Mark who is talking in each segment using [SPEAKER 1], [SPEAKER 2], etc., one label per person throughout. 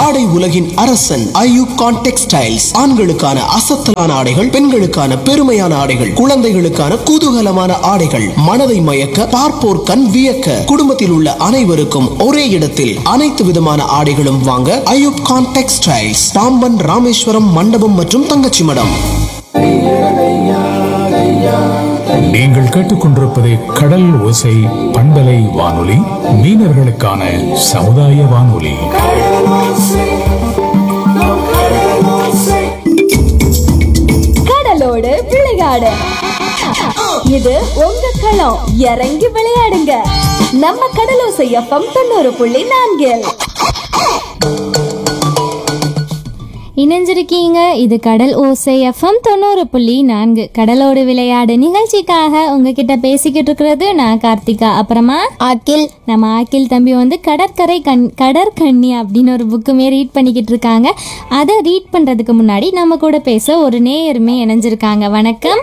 [SPEAKER 1] ஆடை உலகின் அரசன் ஐயூப் கான் டெக்ஸ்டைல்ஸ் ஆண்களுக்கான அசத்தலான ஆடைகள் பெண்களுக்கான பெருமையான ஆடைகள் குழந்தைகளுக்கான குதூகலமான ஆடைகள் மனதை மயக்க பார்ப்போர் கண் வியக்க குடும்பத்தில் உள்ள அனைவருக்கும் ஒரே இடத்தில் அனைத்து விதமான ஆடைகளும் வாங்க ஐயூப் கான் டெக்ஸ்டைல்ஸ் பாம்பன் ராமேஸ்வரம் மண்டபம் மற்றும் தங்கச்சி மடம்
[SPEAKER 2] நீங்கள் கேட்டுக்கொண்டிருப்பது கடல் ஓசை பண்பலை வானொலி மீனவர்களுக்கான சமுதாய வானொலி
[SPEAKER 3] கடலோடு விளையாடு இது உங்க களம் இறங்கி விளையாடுங்க நம்ம கடலோசை எஃப்எம் தொண்ணூறு புள்ளி நான்கில்
[SPEAKER 4] இணைஞ்சிருக்கீங்க இது கடல் ஓசை எஃப்எம் தொண்ணூறு புள்ளி நான்கு கடலோடு விளையாடு நிகழ்ச்சிக்காக உங்ககிட்ட பேசிக்கிட்டு இருக்கிறது நான் கார்த்திகா அப்புறமா ஆக்கில் நம்ம ஆக்கில் தம்பி வந்து கடற்கரை கண் கடற்கண்ணி அப்படின்னு ஒரு புக்குமே ரீட் பண்ணிக்கிட்டு இருக்காங்க அதை ரீட் பண்ணுறதுக்கு முன்னாடி நம்ம கூட பேச ஒரு நேயருமே இணைஞ்சிருக்காங்க வணக்கம்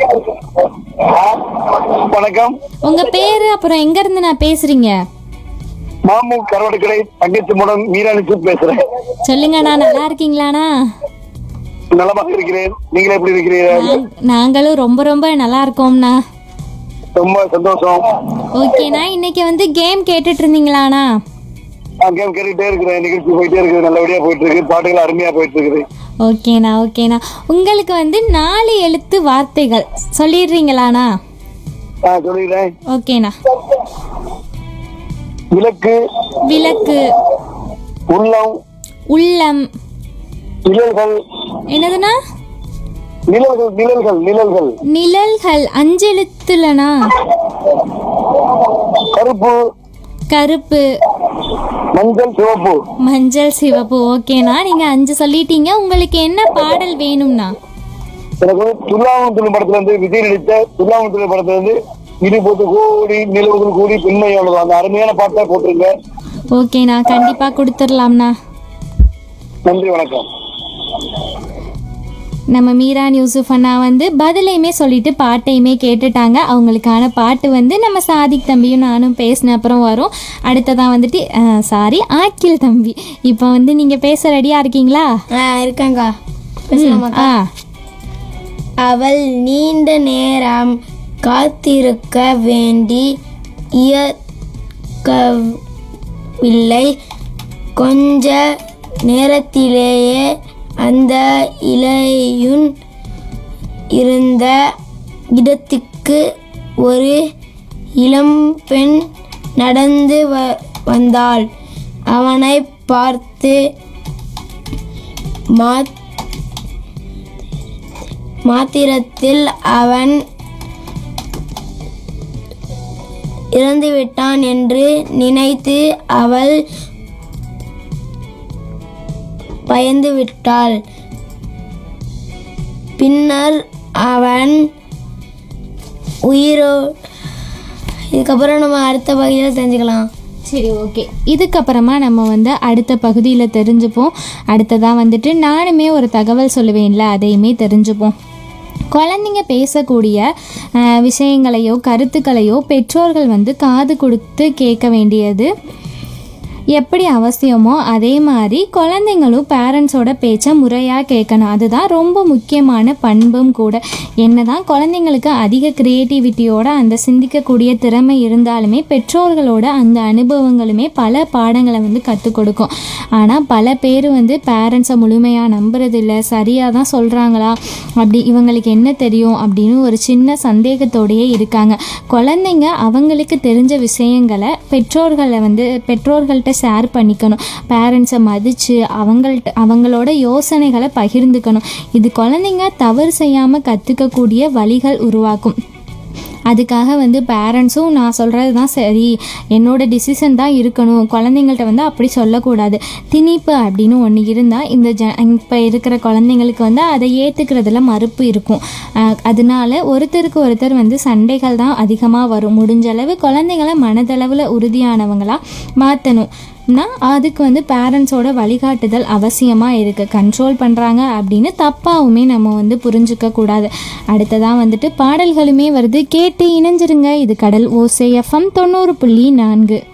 [SPEAKER 5] வணக்கம்
[SPEAKER 4] உங்க பேரு அப்புறம் எங்க இருந்து நான் பேசுறீங்க
[SPEAKER 5] மாமு கருவாடுக்கடை தங்கச்சி மூலம் மீராணிச்சு பேசுறேன்
[SPEAKER 4] சொல்லுங்க நான் நல்லா இருக்கீங்களாண்ணா
[SPEAKER 5] நலமாக இருக்கிறேன் நீங்களே எப்படி இருக்கிறீர்கள்
[SPEAKER 4] நாங்- நாங்களும் ரொம்ப ரொம்ப நல்லா இருக்கோம்ண்ணா
[SPEAKER 5] ரொம்ப சந்தோஷம்
[SPEAKER 4] ஓகேண்ணா இன்னைக்கு வந்து கேம் கேட்டுட்டு இருந்தீங்களாண்ணா
[SPEAKER 5] நான் கேம் கேட்டுட்டே இருக்கிறேன் நிகழ்ச்சி போயிட்டே இருக்குது நல்லபடியா போயிட்டு இருக்கு பாட்டுகள் அருமையா போயிட்டு இருக்குது
[SPEAKER 4] ஓகேண்ணா ஓகேண்ணா உங்களுக்கு வந்து நாலு எழுத்து வார்த்தைகள் சொல்லிடுறீங்களாண்ணா
[SPEAKER 5] நான் சொல்லிடுறேன்
[SPEAKER 4] ஓகேண்ணா
[SPEAKER 5] விளக்கு
[SPEAKER 4] விளக்கு
[SPEAKER 5] உள்ளம்
[SPEAKER 4] உள்ளம்
[SPEAKER 5] நிழல்கள்
[SPEAKER 4] என்னதுண்ணா
[SPEAKER 5] நிழல்கள் நிழல்கள் நிழல்கள்
[SPEAKER 4] நிழல்கள் அஞ்சு எழுத்துலண்ணா
[SPEAKER 5] கருப்பு
[SPEAKER 4] கருப்பு
[SPEAKER 5] மஞ்சள் சிவப்பு
[SPEAKER 4] மஞ்சள் சிவப்பு ஓகேண்ணா நீங்க அஞ்சு சொல்லிட்டீங்க உங்களுக்கு என்ன பாடல் வேணும்ண்ணா
[SPEAKER 5] எனக்கு வந்து துல்லாமத்துள்ள படத்துல இருந்து விஜய் நடித்த துல்லாமத்துள்ள படத்துல இருந்து இருபது கோடி நிலவுகள் கூடி பெண்மையானது அந்த அருமையான பாட்டை போட்டிருங்க
[SPEAKER 4] ஓகேண்ணா கண்டிப்பா கொடுத்துடலாம்ண்ணா
[SPEAKER 5] நன்றி வணக்கம்
[SPEAKER 4] நம்ம மீரான் யூசுஃப் அண்ணா வந்து பதிலையுமே சொல்லிட்டு பாட்டையுமே கேட்டுட்டாங்க அவங்களுக்கான பாட்டு வந்து நம்ம சாதிக் தம்பியும் நானும் பேசின அப்புறம் வரும் அடுத்ததான் வந்துட்டு சாரி ஆக்கில் தம்பி இப்போ வந்து நீங்கள் பேச ரெடியாக இருக்கீங்களா
[SPEAKER 6] ஆ இருக்கேங்க்கா
[SPEAKER 4] ஆ
[SPEAKER 6] அவள் நீண்ட நேரம் காத்திருக்க வேண்டி இயக்கவில்லை கொஞ்ச நேரத்திலேயே அந்த இலையுன் இருந்த இடத்துக்கு ஒரு இளம்பெண் நடந்து வ வந்தாள் அவனை பார்த்து மா மாத்திரத்தில் அவன் இறந்துவிட்டான் என்று நினைத்து அவள் பயந்து விட்டாள் பின்னர் அவன் உயிரோ இதுக்கப்புறம் நம்ம அடுத்த பகுதியில் தெரிஞ்சுக்கலாம்
[SPEAKER 4] சரி ஓகே இதுக்கப்புறமா நம்ம வந்து அடுத்த பகுதியில் தெரிஞ்சுப்போம் அடுத்ததாக வந்துட்டு நானுமே ஒரு தகவல் சொல்லுவேன்ல அதையுமே தெரிஞ்சுப்போம் குழந்தைங்க பேசக்கூடிய அஹ், விஷயங்களையோ கருத்துக்களையோ பெற்றோர்கள் வந்து காது கொடுத்து கேட்க வேண்டியது எப்படி அவசியமோ அதே மாதிரி குழந்தைங்களும் பேரண்ட்ஸோட பேச்சை முறையாக கேட்கணும் அதுதான் ரொம்ப முக்கியமான பண்பும் கூட என்னதான் குழந்தைங்களுக்கு அதிக க்ரியேட்டிவிட்டியோட அந்த சிந்திக்கக்கூடிய திறமை இருந்தாலுமே பெற்றோர்களோட அந்த அனுபவங்களுமே பல பாடங்களை வந்து கற்றுக் கொடுக்கும் ஆனால் பல பேர் வந்து பேரண்ட்ஸை முழுமையாக நம்புறதில்ல சரியாக தான் சொல்கிறாங்களா அப்படி இவங்களுக்கு என்ன தெரியும் அப்படின்னு ஒரு சின்ன சந்தேகத்தோடையே இருக்காங்க குழந்தைங்க அவங்களுக்கு தெரிஞ்ச விஷயங்களை பெற்றோர்களை வந்து பெற்றோர்கள்ட்ட ஷேர் பண்ணிக்கணும் பேரண்ட்ஸை மதித்து அவங்கள்ட்ட அவங்களோட யோசனைகளை பகிர்ந்துக்கணும் இது குழந்தைங்க தவறு செய்யாமல் கற்றுக்கக்கூடிய வழிகள் உருவாக்கும் அதுக்காக வந்து பேரண்ட்ஸும் நான் சொல்கிறது தான் சரி என்னோட டிசிஷன் தான் இருக்கணும் குழந்தைங்கள்ட்ட வந்து அப்படி சொல்லக்கூடாது திணிப்பு அப்படின்னு ஒன்று இருந்தால் இந்த ஜ இப்போ இருக்கிற குழந்தைங்களுக்கு வந்து அதை ஏற்றுக்கிறதுல மறுப்பு இருக்கும் அஹ் அதனால ஒருத்தருக்கு ஒருத்தர் வந்து சண்டைகள் தான் அதிகமாக வரும் முடிஞ்ச அளவு குழந்தைங்களை மனதளவில் உறுதியானவங்களாக மாற்றணும் னா அதுக்கு வந்து பேரண்ட்ஸோட வழிகாட்டுதல் அவசியமாக இருக்குது கண்ட்ரோல் பண்ணுறாங்க அப்படின்னு தப்பாவுமே நம்ம வந்து புரிஞ்சுக்க கூடாது அடுத்ததான் வந்துட்டு பாடல்களுமே வருது கேட்டு இணைஞ்சிருங்க இது கடல் ஓசை எஃப்எம் தொண்ணூறு புள்ளி நான்கு